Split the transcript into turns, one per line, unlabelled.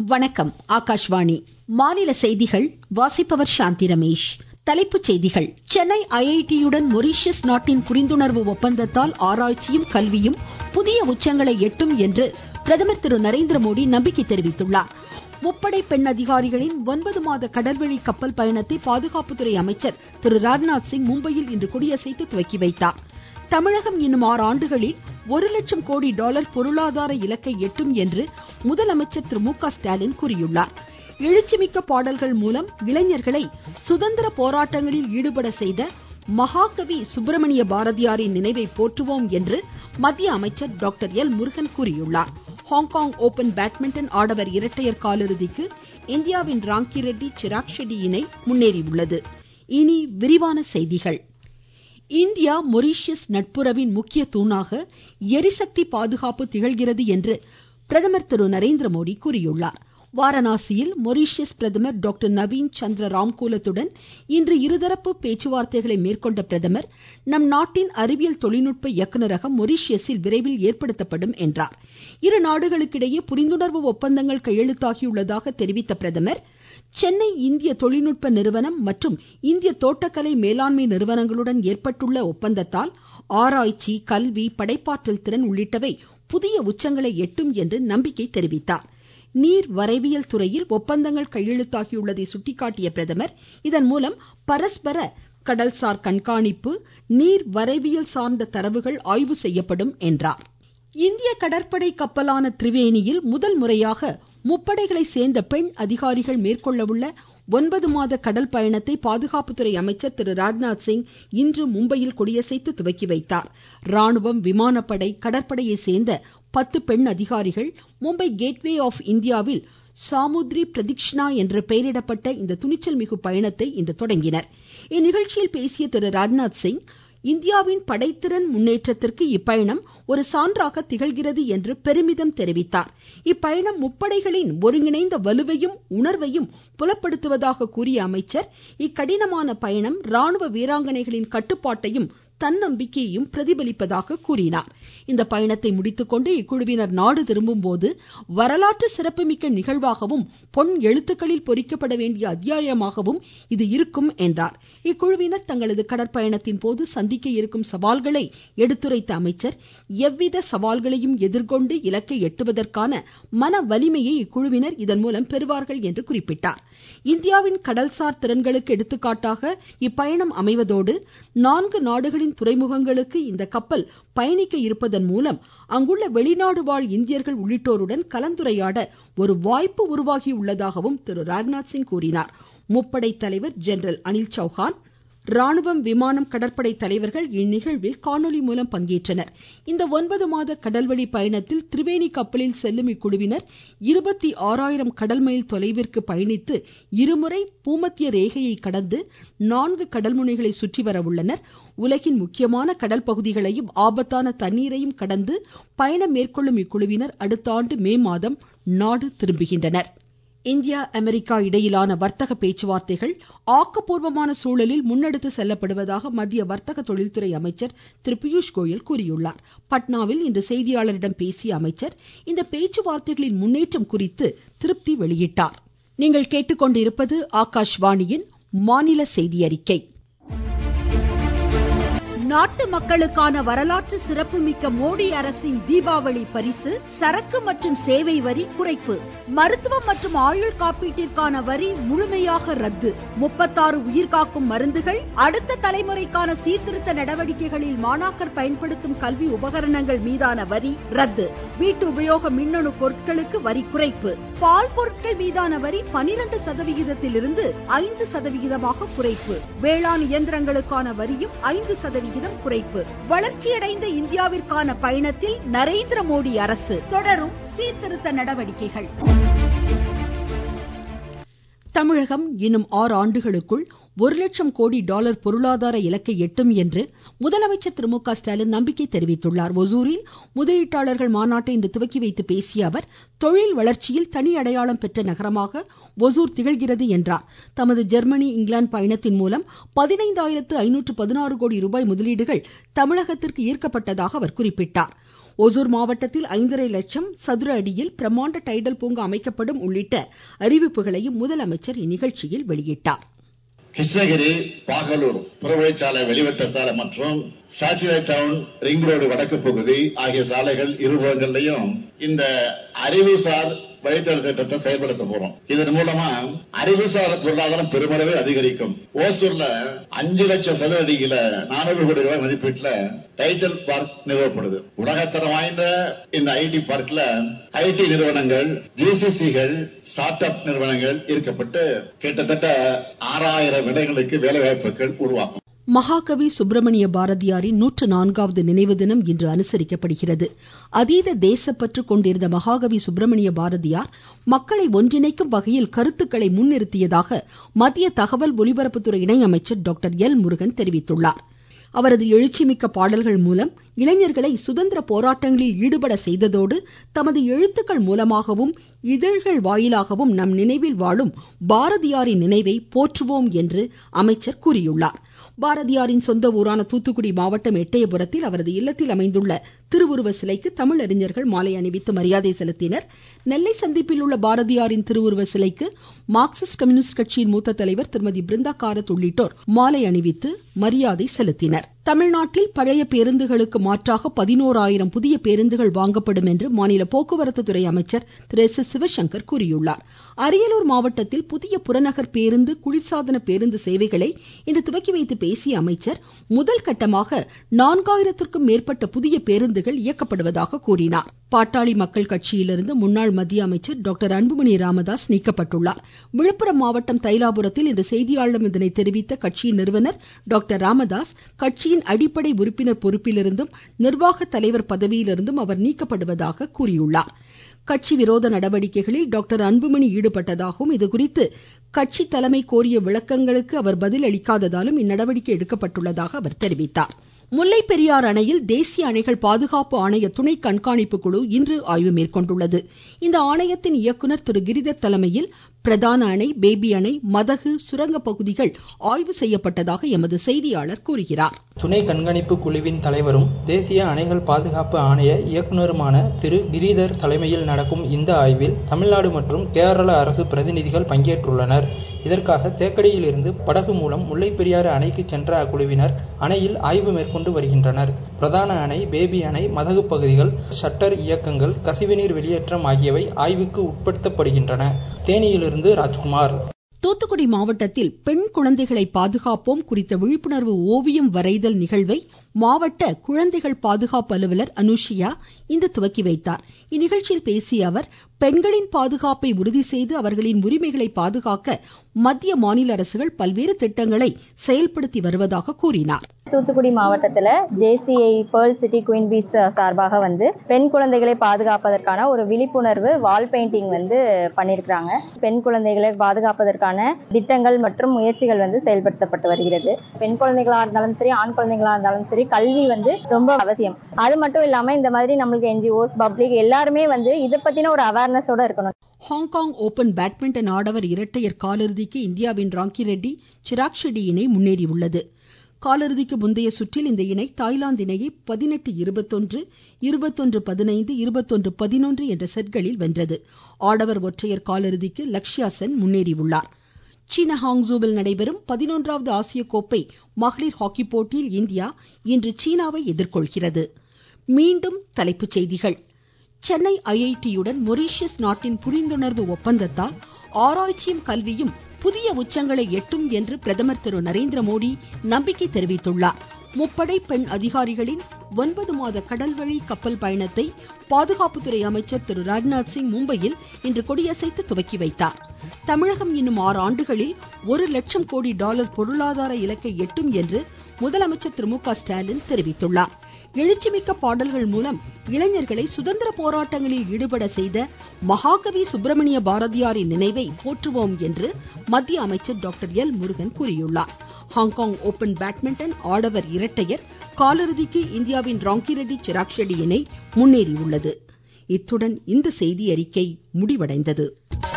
வணக்கம் ஆகாஷ்வாணி மாநில செய்திகள் வாசிப்பவர் சாந்தி ரமேஷ் தலைப்புச் செய்திகள் சென்னை ஐஐடியுடன் மொரீஷியஸ் நாட்டின் புரிந்துணர்வு ஒப்பந்தத்தால் ஆராய்ச்சியும் கல்வியும் புதிய உச்சங்களை எட்டும் என்று பிரதமர் திரு நரேந்திரமோடி நம்பிக்கை தெரிவித்துள்ளார் முப்படை பெண் அதிகாரிகளின் ஒன்பது மாத கடல்வழி கப்பல் பயணத்தை பாதுகாப்புத்துறை அமைச்சர் திரு ராஜ்நாத் சிங் மும்பையில் இன்று கொடியசைத்து துவக்கி வைத்தார் தமிழகம் இன்னும் ஆறு ஆண்டுகளில் ஒரு லட்சம் கோடி டாலர் பொருளாதார இலக்கை எட்டும் என்று முதலமைச்சர் திரு மு க ஸ்டாலின் கூறியுள்ளார் எழுச்சிமிக்க பாடல்கள் மூலம் இளைஞர்களை சுதந்திர போராட்டங்களில் ஈடுபட செய்த மகாகவி சுப்பிரமணிய பாரதியாரின் நினைவை போற்றுவோம் என்று மத்திய அமைச்சர் டாக்டர் எல் முருகன் கூறியுள்ளார் ஹாங்காங் ஓபன் பேட்மிண்டன் ஆடவர் இரட்டையர் காலிறுதிக்கு இந்தியாவின் ராங்கி ரெட்டி சிராக் ஷெட்டி இணை முன்னேறியுள்ளது இனி விரிவான செய்திகள் இந்தியா மொரீஷியஸ் நட்புறவின் முக்கிய தூணாக எரிசக்தி பாதுகாப்பு திகழ்கிறது என்று பிரதமர் திரு நரேந்திரமோடி கூறியுள்ளார் வாரணாசியில் மொரீஷியஸ் பிரதமர் டாக்டர் நவீன் சந்திர ராம்கூலத்துடன் இன்று இருதரப்பு பேச்சுவார்த்தைகளை மேற்கொண்ட பிரதமர் நம் நாட்டின் அறிவியல் தொழில்நுட்ப இயக்குநரகம் மொரீஷியஸில் விரைவில் ஏற்படுத்தப்படும் என்றார் இரு நாடுகளுக்கிடையே புரிந்துணர்வு ஒப்பந்தங்கள் கையெழுத்தாகியுள்ளதாக தெரிவித்த பிரதமர் சென்னை இந்திய தொழில்நுட்ப நிறுவனம் மற்றும் இந்திய தோட்டக்கலை மேலாண்மை நிறுவனங்களுடன் ஏற்பட்டுள்ள ஒப்பந்தத்தால் ஆராய்ச்சி கல்வி படைப்பாற்றல் திறன் உள்ளிட்டவை புதிய உச்சங்களை எட்டும் என்று நம்பிக்கை தெரிவித்தார் நீர் வரைவியல் துறையில் ஒப்பந்தங்கள் கையெழுத்தாகியுள்ளதை சுட்டிக்காட்டிய பிரதமர் இதன் மூலம் பரஸ்பர கடல்சார் கண்காணிப்பு நீர் வரைவியல் சார்ந்த தரவுகள் ஆய்வு செய்யப்படும் என்றார் இந்திய கடற்படை கப்பலான திரிவேணியில் முதல் முறையாக முப்படைகளை சேர்ந்த பெண் அதிகாரிகள் மேற்கொள்ளவுள்ள ஒன்பது மாத கடல் பயணத்தை பாதுகாப்புத்துறை அமைச்சர் திரு ராஜ்நாத் சிங் இன்று மும்பையில் கொடியசைத்து துவக்கி வைத்தார் ராணுவம் விமானப்படை கடற்படையை சேர்ந்த பத்து பெண் அதிகாரிகள் மும்பை கேட்வே ஆஃப் இந்தியாவில் சாமுத்ரி பிரதிக்ஷ்ணா என்று பெயரிடப்பட்ட இந்த துணிச்சல் மிகு பயணத்தை இன்று தொடங்கினர் இந்நிகழ்ச்சியில் பேசிய திரு ராஜ்நாத் சிங் இந்தியாவின் படைத்திறன் முன்னேற்றத்திற்கு இப்பயணம் ஒரு சான்றாக திகழ்கிறது என்று பெருமிதம் தெரிவித்தார் இப்பயணம் முப்படைகளின் ஒருங்கிணைந்த வலுவையும் உணர்வையும் புலப்படுத்துவதாக கூறிய அமைச்சர் இக்கடினமான பயணம் ராணுவ வீராங்கனைகளின் கட்டுப்பாட்டையும் தன்னம்பிக்கையையும் பிரதிபலிப்பதாக கூறினார் இந்த பயணத்தை முடித்துக்கொண்டு இக்குழுவினர் நாடு திரும்பும் போது வரலாற்று சிறப்புமிக்க நிகழ்வாகவும் பொன் எழுத்துக்களில் பொறிக்கப்பட வேண்டிய அத்தியாயமாகவும் இது இருக்கும் என்றார் இக்குழுவினர் தங்களது கடற்பயணத்தின் போது சந்திக்க இருக்கும் சவால்களை எடுத்துரைத்த அமைச்சர் எவ்வித சவால்களையும் எதிர்கொண்டு இலக்கை எட்டுவதற்கான மன வலிமையை இக்குழுவினர் இதன் மூலம் பெறுவார்கள் என்று குறிப்பிட்டார் இந்தியாவின் கடல்சார் திறன்களுக்கு எடுத்துக்காட்டாக இப்பயணம் அமைவதோடு நான்கு நாடுகளின் துறைமுகங்களுக்கு இந்த கப்பல் பயணிக்க இருப்பதன் மூலம் அங்குள்ள வெளிநாடு வாழ் இந்தியர்கள் உள்ளிட்டோருடன் கலந்துரையாட ஒரு வாய்ப்பு உருவாகியுள்ளதாகவும் திரு ராஜ்நாத் சிங் கூறினார் முப்படை தலைவர் ஜெனரல் அனில் சௌஹான் ராணுவம் விமானம் கடற்படை தலைவர்கள் இந்நிகழ்வில் காணொலி மூலம் பங்கேற்றனர் இந்த ஒன்பது மாத கடல்வழி பயணத்தில் திரிவேணி கப்பலில் செல்லும் இக்குழுவினர் இருபத்தி ஆறாயிரம் கடல் மைல் தொலைவிற்கு பயணித்து இருமுறை பூமத்திய ரேகையை கடந்து நான்கு கடல் முனைகளை சுற்றி வர உள்ளனர் உலகின் முக்கியமான கடல் பகுதிகளையும் ஆபத்தான தண்ணீரையும் கடந்து பயணம் மேற்கொள்ளும் இக்குழுவினர் அடுத்த ஆண்டு மே மாதம் நாடு திரும்புகின்றனர் இந்தியா அமெரிக்கா இடையிலான வர்த்தக பேச்சுவார்த்தைகள் ஆக்கப்பூர்வமான சூழலில் முன்னெடுத்து செல்லப்படுவதாக மத்திய வர்த்தக தொழில்துறை அமைச்சர் திரு பியூஷ் கோயல் கூறியுள்ளார் பட்னாவில் இன்று செய்தியாளரிடம் பேசிய அமைச்சர் இந்த பேச்சுவார்த்தைகளின் முன்னேற்றம் குறித்து திருப்தி வெளியிட்டார் நீங்கள் கேட்டுக்கொண்டிருப்பது ஆகாஷ்வாணியின் மாநில செய்தி அறிக்கை நாட்டு மக்களுக்கான வரலாற்று சிறப்புமிக்க மோடி அரசின் தீபாவளி பரிசு சரக்கு மற்றும் சேவை வரி குறைப்பு மருத்துவம் மற்றும் ஆயுள் காப்பீட்டிற்கான வரி முழுமையாக ரத்து முப்பத்தாறு உயிர்காக்கும் மருந்துகள் அடுத்த தலைமுறைக்கான சீர்திருத்த நடவடிக்கைகளில் மாணாக்கர் பயன்படுத்தும் கல்வி உபகரணங்கள் மீதான வரி ரத்து வீட்டு உபயோக மின்னணு பொருட்களுக்கு வரி குறைப்பு பால் பொருட்கள் மீதான வரி பனிரெண்டு சதவிகிதத்திலிருந்து ஐந்து சதவிகிதமாக குறைப்பு வேளாண் இயந்திரங்களுக்கான வரியும் ஐந்து சதவிகிதம் சதவிகிதம் குறைப்பு வளர்ச்சியடைந்த இந்தியாவிற்கான பயணத்தில் நரேந்திர மோடி அரசு தொடரும் சீர்திருத்த நடவடிக்கைகள் தமிழகம் இன்னும் ஆறு ஆண்டுகளுக்குள் ஒரு லட்சம் கோடி டாலர் பொருளாதார இலக்கை எட்டும் என்று முதலமைச்சர் திரு மு க ஸ்டாலின் நம்பிக்கை தெரிவித்துள்ளார் ஒசூரில் முதலீட்டாளர்கள் மாநாட்டை இன்று துவக்கி வைத்து பேசிய அவர் தொழில் வளர்ச்சியில் தனி அடையாளம் பெற்ற நகரமாக ஒசூர் திகழ்கிறது என்றார் தமது ஜெர்மனி இங்கிலாந்து பயணத்தின் மூலம் பதினைந்தாயிரத்து ஐநூற்று பதினாறு கோடி ரூபாய் முதலீடுகள் தமிழகத்திற்கு ஈர்க்கப்பட்டதாக அவர் குறிப்பிட்டார் ஒசூர் மாவட்டத்தில் ஐந்தரை லட்சம் சதுர அடியில் பிரம்மாண்ட டைடல் பூங்கா அமைக்கப்படும் உள்ளிட்ட அறிவிப்புகளையும் முதலமைச்சர் இந்நிகழ்ச்சியில் வெளியிட்டார்
கிருஷ்ணகிரி பாகலூர் புறவழிச்சாலை வெளிவட்ட சாலை மற்றும் சாட்டிலைட் டவுன் ரிங் ரோடு வடக்கு பகுதி ஆகிய சாலைகள் இருபுறங்கள்லையும் இந்த அறிவுசார் வழித்தட திட்டத்தை செயல்படுத்த போறோம் இதன் மூலமா அறிவுசார் பொருளாதாரம் பெருமளவு அதிகரிக்கும் ஓசூர்ல அஞ்சு லட்சம் சதுர அடியில நானூறு கோடி ரூபாய் மதிப்பீட்டுல டைட்டில் பார்க் நிறுவப்படுது உலகத்தரம் வாய்ந்த இந்த ஐடி பார்க்ல ஐடி நிறுவனங்கள் ஜிசிசிகள் ஸ்டார்ட் அப் நிறுவனங்கள் ஈர்க்கப்பட்டு கிட்டத்தட்ட ஆறாயிரம் இடைகளுக்கு வேலை வாய்ப்புகள் உருவாகும்
மகாகவி சுப்பிரமணிய பாரதியாரின் நூற்று நான்காவது நினைவு தினம் இன்று அனுசரிக்கப்படுகிறது அதீத தேசப்பற்று கொண்டிருந்த மகாகவி சுப்பிரமணிய பாரதியார் மக்களை ஒன்றிணைக்கும் வகையில் கருத்துக்களை முன்னிறுத்தியதாக மத்திய தகவல் ஒலிபரப்புத்துறை இணையமைச்சர் டாக்டர் எல் முருகன் தெரிவித்துள்ளார் அவரது எழுச்சிமிக்க பாடல்கள் மூலம் இளைஞர்களை சுதந்திர போராட்டங்களில் ஈடுபட செய்ததோடு தமது எழுத்துக்கள் மூலமாகவும் இதழ்கள் வாயிலாகவும் நம் நினைவில் வாழும் பாரதியாரின் நினைவை போற்றுவோம் என்று அமைச்சர் கூறியுள்ளார் பாரதியாரின் சொந்த ஊரான தூத்துக்குடி மாவட்டம் எட்டயபுரத்தில் அவரது இல்லத்தில் அமைந்துள்ள திருவுருவ சிலைக்கு தமிழறிஞர்கள் மாலை அணிவித்து மரியாதை செலுத்தினர் நெல்லை சந்திப்பில் உள்ள பாரதியாரின் திருவுருவ சிலைக்கு மார்க்சிஸ்ட் கம்யூனிஸ்ட் கட்சியின் மூத்த தலைவர் திருமதி பிருந்தா காரத் உள்ளிட்டோர் மாலை அணிவித்து மரியாதை செலுத்தினர் தமிழ்நாட்டில் பழைய பேருந்துகளுக்கு மாற்றாக பதினோராயிரம் புதிய பேருந்துகள் வாங்கப்படும் என்று மாநில போக்குவரத்து துறை அமைச்சர் திரு எஸ் எஸ் சிவசங்கர் கூறியுள்ளார் அரியலூர் மாவட்டத்தில் புதிய புறநகர் பேருந்து குளிர்சாதன பேருந்து சேவைகளை இன்று துவக்கி வைத்து பேசிய அமைச்சர் முதல் கட்டமாக நான்காயிரத்திற்கும் மேற்பட்ட புதிய பேருந்துகள் இயக்கப்படுவதாக கூறினார் பாட்டாளி மக்கள் கட்சியிலிருந்து முன்னாள் மத்திய அமைச்சர் டாக்டர் அன்புமணி ராமதாஸ் நீக்கப்பட்டுள்ளார் விழுப்புரம் மாவட்டம் தைலாபுரத்தில் இன்று செய்தியாளர்களிடம் இதனை தெரிவித்த கட்சியின் நிறுவனர் டாக்டர் ராமதாஸ் கட்சியின் அடிப்படை உறுப்பினர் பொறுப்பிலிருந்தும் நிர்வாக தலைவர் பதவியிலிருந்தும் அவர் நீக்கப்படுவதாக கூறியுள்ளார் கட்சி விரோத நடவடிக்கைகளில் டாக்டர் அன்புமணி ஈடுபட்டதாகவும் இதுகுறித்து கட்சி தலைமை கோரிய விளக்கங்களுக்கு அவர் பதில் அளிக்காததாலும் இந்நடவடிக்கை எடுக்கப்பட்டுள்ளதாக அவர் தெரிவித்தார் முல்லை பெரியாறு அணையில் தேசிய அணைகள் பாதுகாப்பு ஆணைய துணை கண்காணிப்பு குழு இன்று ஆய்வு மேற்கொண்டுள்ளது இந்த ஆணையத்தின் இயக்குனர் திரு கிரிதர் தலைமையில் பிரதான அணை பேபி அணை மதகு சுரங்க பகுதிகள் ஆய்வு செய்யப்பட்டதாக எமது செய்தியாளர் கூறுகிறார்
துணை கண்காணிப்பு குழுவின் தலைவரும் தேசிய அணைகள் பாதுகாப்பு ஆணைய இயக்குநருமான திரு கிரிதர் தலைமையில் நடக்கும் இந்த ஆய்வில் தமிழ்நாடு மற்றும் கேரள அரசு பிரதிநிதிகள் பங்கேற்றுள்ளனர் இதற்காக தேக்கடியில் இருந்து படகு மூலம் முல்லை பெரியாறு அணைக்கு சென்ற அக்குழுவினர் அணையில் ஆய்வு மேற்கொண்டு வருகின்றனர் பிரதான அணை பேபி அணை மதகு பகுதிகள் ஷட்டர் இயக்கங்கள் கசிவுநீர் வெளியேற்றம் ஆகியவை ஆய்வுக்கு உட்படுத்தப்படுகின்றன தேனியிலிருந்து ராஜ்குமார்
தூத்துக்குடி மாவட்டத்தில் பெண் குழந்தைகளை பாதுகாப்போம் குறித்த விழிப்புணர்வு ஓவியம் வரைதல் நிகழ்வை மாவட்ட குழந்தைகள் பாதுகாப்பு அலுவலர் அனுஷியா இன்று துவக்கி வைத்தார் இந்நிகழ்ச்சியில் பேசிய அவர் பெண்களின் பாதுகாப்பை உறுதி செய்து அவர்களின் உரிமைகளை பாதுகாக்க மத்திய மாநில அரசுகள் பல்வேறு திட்டங்களை செயல்படுத்தி வருவதாக கூறினார்
தூத்துக்குடி மாவட்டத்துல JCI pearl city queen beach சார்பாக வந்து பெண் குழந்தைகளை பாதுகாப்பதற்கான ஒரு விழிப்புணர்வு வால் பெயிண்டிங் வந்து பண்ணியிருக்கிறாங்க பெண் குழந்தைகளை பாதுகாப்பதற்கான திட்டங்கள் மற்றும் முயற்சிகள் வந்து செயல்படுத்தப்பட்டு வருகிறது பெண் குழந்தைகளா இருந்தாலும் சரி ஆண் குழந்தைகளா இருந்தாலும் சரி கல்வி வந்து ரொம்ப அவசியம் அது மட்டும் இல்லாம இந்த மாதிரி நம்மளுக்கு என்ஜிஓஸ் பப்ளிக் எல்லாருமே வந்து இதை பத்தின ஒரு அவேர்னஸோட இருக்கணும்
ஹாங்காங் ஓபன் பேட்மிண்டன் ஆடவர் இரட்டையர் காலிறுதிக்கு இந்தியாவின் ராங்கி ரெட்டி சிராக் ஷெட்டி இணை முன்னேறியுள்ளது காலிறுதிக்கு முந்தைய சுற்றில் இந்த இணை தாய்லாந்து இணையை பதினெட்டு இருபத்தொன்று இருபத்தொன்று பதினைந்து இருபத்தொன்று பதினொன்று என்ற செட்களில் வென்றது ஆடவர் ஒற்றையர் காலிறுதிக்கு லக்ஷ்யா சென் முன்னேறியுள்ளார் சீன ஹாங்ஸூவில் நடைபெறும் பதினொன்றாவது ஆசிய கோப்பை மகளிர் ஹாக்கி போட்டியில் இந்தியா இன்று சீனாவை எதிர்கொள்கிறது மீண்டும் தலைப்புச் செய்திகள் சென்னை ஐஐடியுடன் மொரீஷியஸ் நாட்டின் புரிந்துணர்வு ஒப்பந்தத்தால் ஆராய்ச்சியும் கல்வியும் புதிய உச்சங்களை எட்டும் என்று பிரதமர் திரு நரேந்திர மோடி நம்பிக்கை தெரிவித்துள்ளார் முப்படை பெண் அதிகாரிகளின் ஒன்பது மாத கடல்வழி கப்பல் பயணத்தை பாதுகாப்புத்துறை அமைச்சர் திரு ராஜ்நாத் சிங் மும்பையில் இன்று கொடியசைத்து துவக்கி வைத்தார் தமிழகம் இன்னும் ஆறு ஆண்டுகளில் ஒரு லட்சம் கோடி டாலர் பொருளாதார இலக்கை எட்டும் என்று முதலமைச்சர் திரு மு க ஸ்டாலின் தெரிவித்துள்ளார் எழுச்சிமிக்க பாடல்கள் மூலம் இளைஞர்களை சுதந்திர போராட்டங்களில் ஈடுபட செய்த மகாகவி சுப்பிரமணிய பாரதியாரின் நினைவை போற்றுவோம் என்று மத்திய அமைச்சர் டாக்டர் எல் முருகன் கூறியுள்ளார் ஹாங்காங் ஓபன் பேட்மிண்டன் ஆடவர் இரட்டையர் காலிறுதிக்கு இந்தியாவின் ராங்கி ரெட்டி சிராக் ஷெட்டி இணை முன்னேறியுள்ளது இத்துடன் இந்த செய்தி அறிக்கை முடிவடைந்தது